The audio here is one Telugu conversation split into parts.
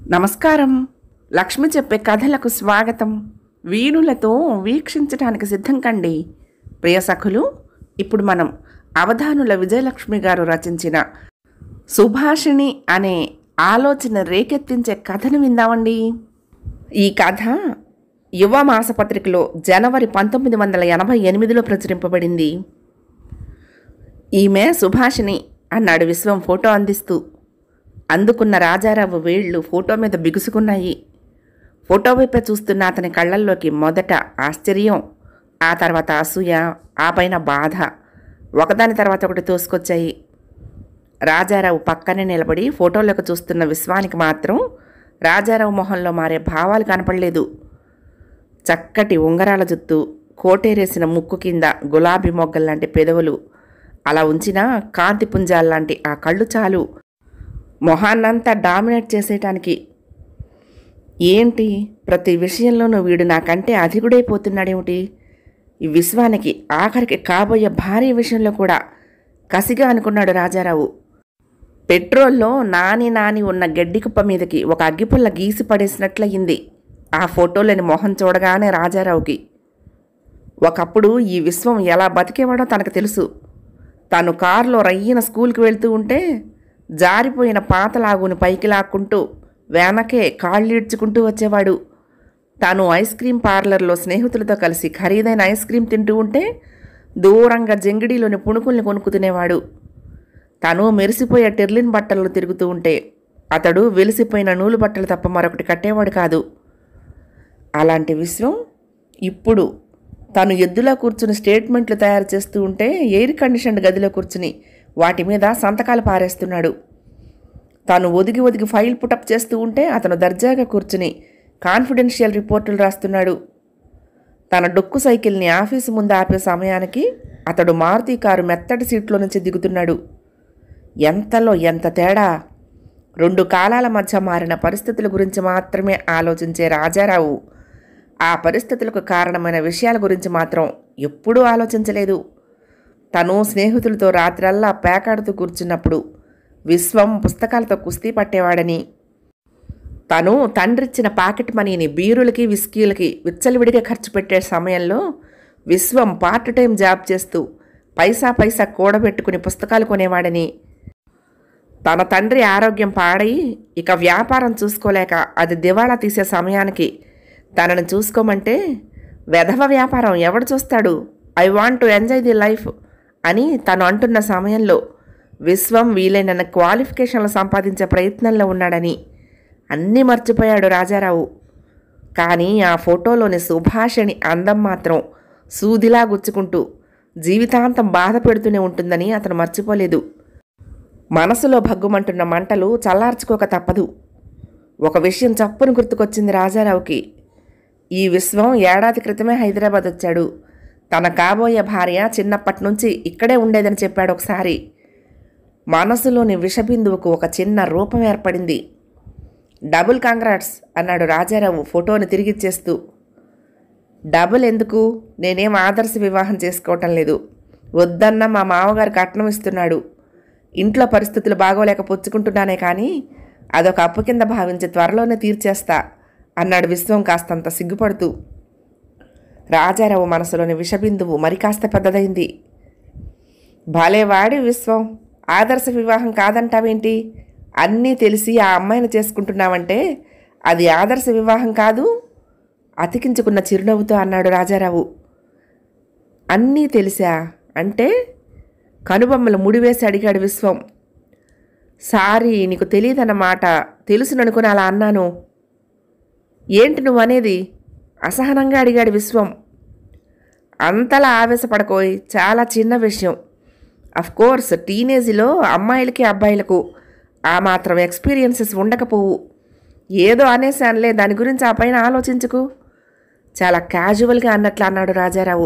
నమస్కారం లక్ష్మి చెప్పే కథలకు స్వాగతం వీణులతో వీక్షించడానికి సిద్ధం కండి ప్రియ సఖులు ఇప్పుడు మనం అవధానుల విజయలక్ష్మి గారు రచించిన సుభాషిణి అనే ఆలోచన రేకెత్తించే కథను విందామండి ఈ కథ యువ మాసపత్రికలో జనవరి పంతొమ్మిది వందల ఎనభై ఎనిమిదిలో ప్రచురింపబడింది ఈమె సుభాషిణి అన్నాడు విశ్వం ఫోటో అందిస్తూ అందుకున్న రాజారావు వేళ్ళు ఫోటో మీద బిగుసుకున్నాయి ఫోటో వైపే చూస్తున్న అతని కళ్ళల్లోకి మొదట ఆశ్చర్యం ఆ తర్వాత అసూయ ఆ పైన బాధ ఒకదాని తర్వాత ఒకటి తోసుకొచ్చాయి రాజారావు పక్కనే నిలబడి ఫోటోలోకి చూస్తున్న విశ్వానికి మాత్రం రాజారావు మొహంలో మారే భావాలు కనపడలేదు చక్కటి ఉంగరాల జుత్తు కోటేరేసిన ముక్కు కింద గులాబీ మొగ్గల్లాంటి పెదవులు అలా ఉంచిన కాంతి పుంజాల్లాంటి ఆ కళ్ళు చాలు మొహాన్నంతా డామినేట్ చేసేయటానికి ఏంటి ప్రతి విషయంలోనూ వీడు నాకంటే అధికుడైపోతున్నాడేమిటి ఈ విశ్వానికి ఆఖరికి కాబోయే భార్య విషయంలో కూడా కసిగా అనుకున్నాడు రాజారావు పెట్రోల్లో నాని నాని ఉన్న గడ్డి కుప్ప మీదకి ఒక అగ్గిపుల్ల గీసి పడేసినట్లయింది ఆ ఫోటోలోని మొహం చూడగానే రాజారావుకి ఒకప్పుడు ఈ విశ్వం ఎలా బతికేవాడో తనకు తెలుసు తాను కారులో రయ్యిన స్కూల్కి వెళ్తూ ఉంటే జారిపోయిన పాత లాగుని పైకి లాక్కుంటూ వెనకే కాళ్ళు ఈడ్చుకుంటూ వచ్చేవాడు తాను ఐస్ క్రీమ్ పార్లర్లో స్నేహితులతో కలిసి ఖరీదైన ఐస్ క్రీమ్ తింటూ ఉంటే దూరంగా జంగిడిలోని పుణుకుల్ని కొనుక్కు తినేవాడు తను మెరిసిపోయే టెర్లిన్ బట్టలు తిరుగుతూ ఉంటే అతడు వెలిసిపోయిన నూలు బట్టలు తప్ప మరొకటి కట్టేవాడు కాదు అలాంటి విశ్వం ఇప్పుడు తను ఎద్దులో కూర్చుని స్టేట్మెంట్లు తయారు చేస్తూ ఉంటే ఎయిర్ కండిషన్డ్ గదిలో కూర్చుని వాటి మీద సంతకాలు పారేస్తున్నాడు తాను ఒదిగి ఒదిగి ఫైల్ పుటప్ చేస్తూ ఉంటే అతను దర్జాగా కూర్చుని కాన్ఫిడెన్షియల్ రిపోర్టులు రాస్తున్నాడు తన డొక్కు సైకిల్ని ఆఫీసు ముందు ఆపే సమయానికి అతడు మారుతి కారు మెత్తటి సీట్లో నుంచి దిగుతున్నాడు ఎంతలో ఎంత తేడా రెండు కాలాల మధ్య మారిన పరిస్థితుల గురించి మాత్రమే ఆలోచించే రాజారావు ఆ పరిస్థితులకు కారణమైన విషయాల గురించి మాత్రం ఎప్పుడూ ఆలోచించలేదు తను స్నేహితులతో రాత్రల్లా పేకాడుతూ కూర్చున్నప్పుడు విశ్వం పుస్తకాలతో కుస్తీ పట్టేవాడని తను తండ్రిచ్చిన పాకెట్ మనీని బీరులకి విస్కీలకి విచ్చలవిడిగా ఖర్చు పెట్టే సమయంలో విశ్వం పార్ట్ టైం జాబ్ చేస్తూ పైసా పైసా కూడబెట్టుకుని పుస్తకాలు కొనేవాడని తన తండ్రి ఆరోగ్యం పాడై ఇక వ్యాపారం చూసుకోలేక అది దివాళా తీసే సమయానికి తనను చూసుకోమంటే వెధవ వ్యాపారం ఎవడు చూస్తాడు I want to enjoy the life అని తను అంటున్న సమయంలో విశ్వం వీలైన క్వాలిఫికేషన్లు సంపాదించే ప్రయత్నంలో ఉన్నాడని అన్నీ మర్చిపోయాడు రాజారావు కానీ ఆ ఫోటోలోని సుభాషిణి అందం మాత్రం సూదిలా గుచ్చుకుంటూ జీవితాంతం బాధ పెడుతూనే ఉంటుందని అతను మర్చిపోలేదు మనసులో భగ్గుమంటున్న మంటలు చల్లార్చుకోక తప్పదు ఒక విషయం చప్పును గుర్తుకొచ్చింది రాజారావుకి ఈ విశ్వం ఏడాది క్రితమే హైదరాబాద్ వచ్చాడు తన కాబోయే భార్య చిన్నప్పటి నుంచి ఇక్కడే ఉండేదని చెప్పాడు ఒకసారి మనసులోని విషబిందువుకు ఒక చిన్న రూపం ఏర్పడింది డబుల్ కాంగ్రాట్స్ అన్నాడు రాజారావు ఫోటోని తిరిగిచ్చేస్తూ డబుల్ ఎందుకు నేనేం ఆదర్శ వివాహం చేసుకోవటం లేదు వద్దన్న మా మామగారు కట్నం ఇస్తున్నాడు ఇంట్లో పరిస్థితులు బాగోలేక పుచ్చుకుంటున్నానే కానీ అదొక అప్పు కింద భావించి త్వరలోనే తీర్చేస్తా అన్నాడు విశ్వం కాస్తంత సిగ్గుపడుతూ రాజారావు మనసులోని విషబిందువు మరి కాస్త పెద్దదైంది భలేవాడి విశ్వం ఆదర్శ వివాహం కాదంటావేంటి అన్నీ తెలిసి ఆ అమ్మాయిని చేసుకుంటున్నావంటే అది ఆదర్శ వివాహం కాదు అతికించుకున్న చిరునవ్వుతో అన్నాడు రాజారావు అన్నీ తెలిసా అంటే కనుబొమ్మలు ముడివేసి అడిగాడు విశ్వం సారీ నీకు తెలియదన్నమాట తెలుసుననుకుని అలా అన్నాను ఏంటి నువ్వు అనేది అసహనంగా అడిగాడు విశ్వం అంతలా ఆవేశపడకోయ్ చాలా చిన్న విషయం అఫ్ కోర్స్ టీనేజ్లో అమ్మాయిలకి అబ్బాయిలకు ఆ మాత్రం ఎక్స్పీరియన్సెస్ ఉండకపోవు ఏదో అనేసానులే దాని గురించి ఆ పైన ఆలోచించుకు చాలా క్యాజువల్గా అన్నట్లు అన్నాడు రాజారావు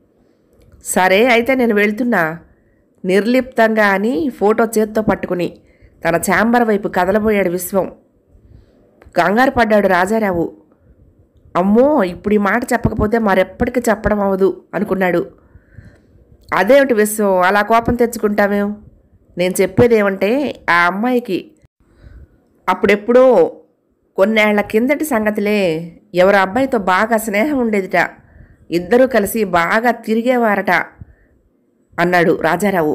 సరే అయితే నేను వెళ్తున్నా నిర్లిప్తంగా అని ఫోటో చేత్తో పట్టుకుని తన ఛాంబర్ వైపు కదలబోయాడు విశ్వం కంగారు పడ్డాడు రాజారావు అమ్మో ఇప్పుడు ఈ మాట చెప్పకపోతే మరెప్పటికీ చెప్పడం అవ్వదు అనుకున్నాడు అదేమిటి విశ్వం అలా కోపం తెచ్చుకుంటామేం నేను చెప్పేది ఏమంటే ఆ అమ్మాయికి అప్పుడెప్పుడో కొన్నేళ్ల కిందటి సంగతిలే ఎవరు అబ్బాయితో బాగా స్నేహం ఉండేదిట ఇద్దరూ కలిసి బాగా తిరిగేవారట అన్నాడు రాజారావు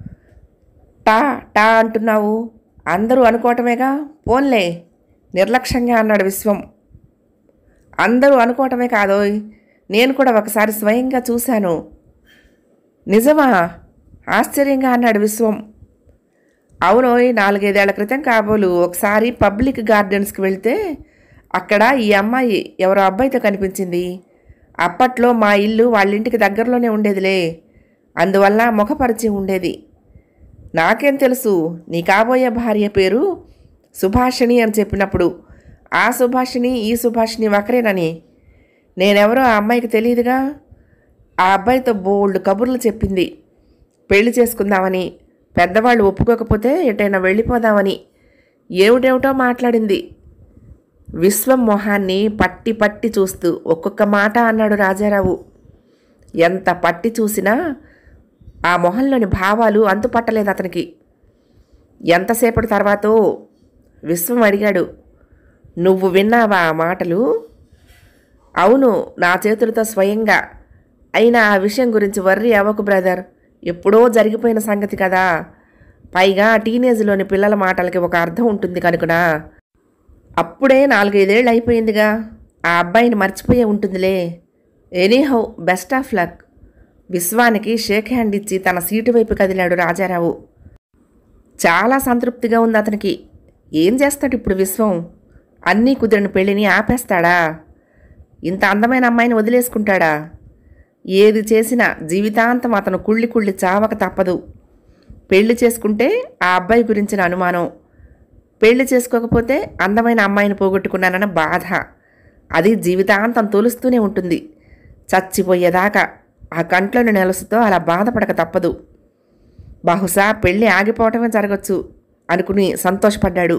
టా టా అంటున్నావు అందరూ అనుకోవటమేగా పోన్లే నిర్లక్ష్యంగా అన్నాడు విశ్వం అందరూ అనుకోవటమే కాదోయ్ నేను కూడా ఒకసారి స్వయంగా చూశాను నిజమా ఆశ్చర్యంగా అన్నాడు విశ్వం అవునోయ్ నాలుగైదేళ్ల క్రితం కాబోలు ఒకసారి పబ్లిక్ గార్డెన్స్కి వెళ్తే అక్కడ ఈ అమ్మాయి ఎవరో అబ్బాయితో కనిపించింది అప్పట్లో మా ఇల్లు వాళ్ళ ఇంటికి దగ్గరలోనే ఉండేదిలే అందువల్ల ముఖపరిచయం ఉండేది నాకేం తెలుసు నీ కాబోయే భార్య పేరు సుభాషిణి అని చెప్పినప్పుడు ఆ సుభాషిణి ఈ సుభాషిణి ఒకరేనని నేనెవరో ఆ అమ్మాయికి తెలియదుగా ఆ అబ్బాయితో బోల్డ్ కబుర్లు చెప్పింది పెళ్లి చేసుకుందామని పెద్దవాళ్ళు ఒప్పుకోకపోతే ఎటైనా వెళ్ళిపోదామని ఏమిటేమిటో మాట్లాడింది విశ్వం మొహాన్ని పట్టి పట్టి చూస్తూ ఒక్కొక్క మాట అన్నాడు రాజారావు ఎంత పట్టి చూసినా ఆ మొహంలోని భావాలు అంతుపట్టలేదు అతనికి ఎంతసేపటి తర్వాతో విశ్వం అడిగాడు నువ్వు విన్నావా ఆ మాటలు అవును నా చేతులతో స్వయంగా అయినా ఆ విషయం గురించి వర్రీ అవ్వకు బ్రదర్ ఎప్పుడో జరిగిపోయిన సంగతి కదా పైగా టీనేజ్లోని పిల్లల మాటలకి ఒక అర్థం ఉంటుంది కనుకనా అప్పుడే నాలుగైదేళ్ళు అయిపోయిందిగా ఆ అబ్బాయిని మర్చిపోయే ఉంటుందిలే ఎనీహౌ బెస్ట్ ఆఫ్ లక్ విశ్వానికి షేక్ హ్యాండ్ ఇచ్చి తన సీటు వైపు కదిలాడు రాజారావు చాలా సంతృప్తిగా ఉంది అతనికి ఏం చేస్తాడు ఇప్పుడు విశ్వం అన్నీ కుదిరిన పెళ్ళిని ఆపేస్తాడా ఇంత అందమైన అమ్మాయిని వదిలేసుకుంటాడా ఏది చేసినా జీవితాంతం అతను కుళ్ళి కుళ్ళి చావక తప్పదు పెళ్లి చేసుకుంటే ఆ అబ్బాయి గురించిన అనుమానం పెళ్లి చేసుకోకపోతే అందమైన అమ్మాయిని పోగొట్టుకున్నానన్న బాధ అది జీవితాంతం తోలుస్తూనే ఉంటుంది చచ్చిపోయేదాకా ఆ కంట్లోని నెలసుతో అలా బాధపడక తప్పదు బహుశా పెళ్ళి ఆగిపోవటమే జరగచ్చు అనుకుని సంతోషపడ్డాడు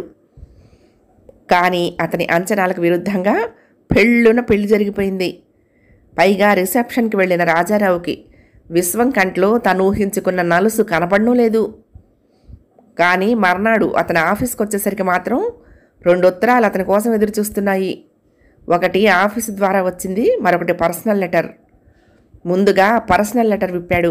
కానీ అతని అంచనాలకు విరుద్ధంగా పెళ్ళున పెళ్లి జరిగిపోయింది పైగా రిసెప్షన్కి వెళ్ళిన రాజారావుకి విశ్వం కంట్లో తను ఊహించుకున్న నలుసు కనపడనూ లేదు కానీ మర్నాడు అతని ఆఫీస్కి వచ్చేసరికి మాత్రం రెండు ఉత్తరాలు అతని కోసం ఎదురు చూస్తున్నాయి ఒకటి ఆఫీస్ ద్వారా వచ్చింది మరొకటి పర్సనల్ లెటర్ ముందుగా పర్సనల్ లెటర్ విప్పాడు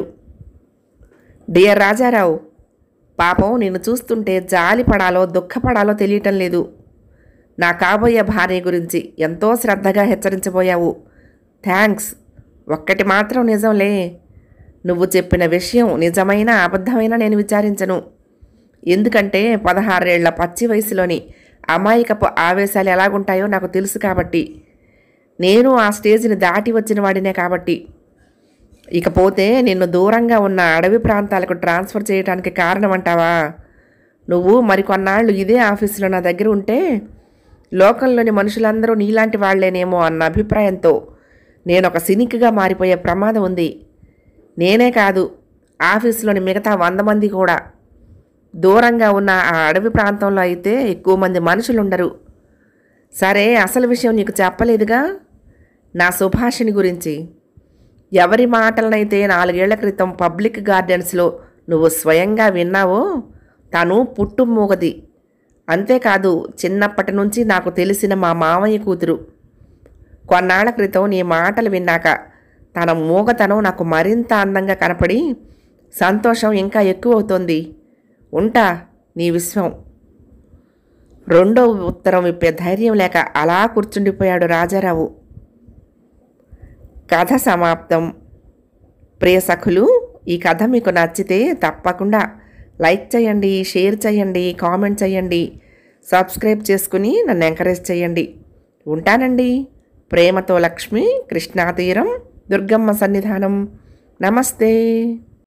డియర్ రాజారావు పాపం నిన్ను చూస్తుంటే జాలి పడాలో దుఃఖపడాలో తెలియటం లేదు నా కాబోయే భార్య గురించి ఎంతో శ్రద్ధగా హెచ్చరించబోయావు థ్యాంక్స్ ఒక్కటి మాత్రం నిజంలే నువ్వు చెప్పిన విషయం నిజమైన అబద్ధమైన నేను విచారించను ఎందుకంటే పదహారేళ్ల పచ్చి వయసులోని అమాయకపు ఆవేశాలు ఎలాగుంటాయో నాకు తెలుసు కాబట్టి నేను ఆ స్టేజ్ని దాటి వచ్చిన వాడినే కాబట్టి ఇకపోతే నిన్ను దూరంగా ఉన్న అడవి ప్రాంతాలకు ట్రాన్స్ఫర్ చేయడానికి కారణమంటావా నువ్వు మరికొన్నాళ్ళు ఇదే ఆఫీసులో నా దగ్గర ఉంటే లోకంలోని మనుషులందరూ నీలాంటి వాళ్లేనేమో అన్న అభిప్రాయంతో నేను ఒక సినిక్గా మారిపోయే ప్రమాదం ఉంది నేనే కాదు ఆఫీసులోని మిగతా వంద మంది కూడా దూరంగా ఉన్న ఆ అడవి ప్రాంతంలో అయితే ఎక్కువ మంది మనుషులు ఉండరు సరే అసలు విషయం నీకు చెప్పలేదుగా నా సుభాషిణి గురించి ఎవరి మాటలనైతే నాలుగేళ్ల క్రితం పబ్లిక్ గార్డెన్స్లో నువ్వు స్వయంగా విన్నావో తను పుట్టుమూగది అంతేకాదు చిన్నప్పటి నుంచి నాకు తెలిసిన మా మామయ్య కూతురు కొన్నాళ్ల క్రితం నీ మాటలు విన్నాక తన మూగతనం నాకు మరింత అందంగా కనపడి సంతోషం ఇంకా ఎక్కువ అవుతోంది ఉంటా నీ విశ్వం రెండో ఉత్తరం విప్పే ధైర్యం లేక అలా కూర్చుండిపోయాడు రాజారావు కథ సమాప్తం ప్రియ సఖులు ఈ కథ మీకు నచ్చితే తప్పకుండా లైక్ చేయండి షేర్ చేయండి కామెంట్ చేయండి సబ్స్క్రైబ్ చేసుకుని నన్ను ఎంకరేజ్ చేయండి ఉంటానండి ప్రేమతో లక్ష్మి కృష్ణా తీరం దుర్గమ్మ సన్నిధానం నమస్తే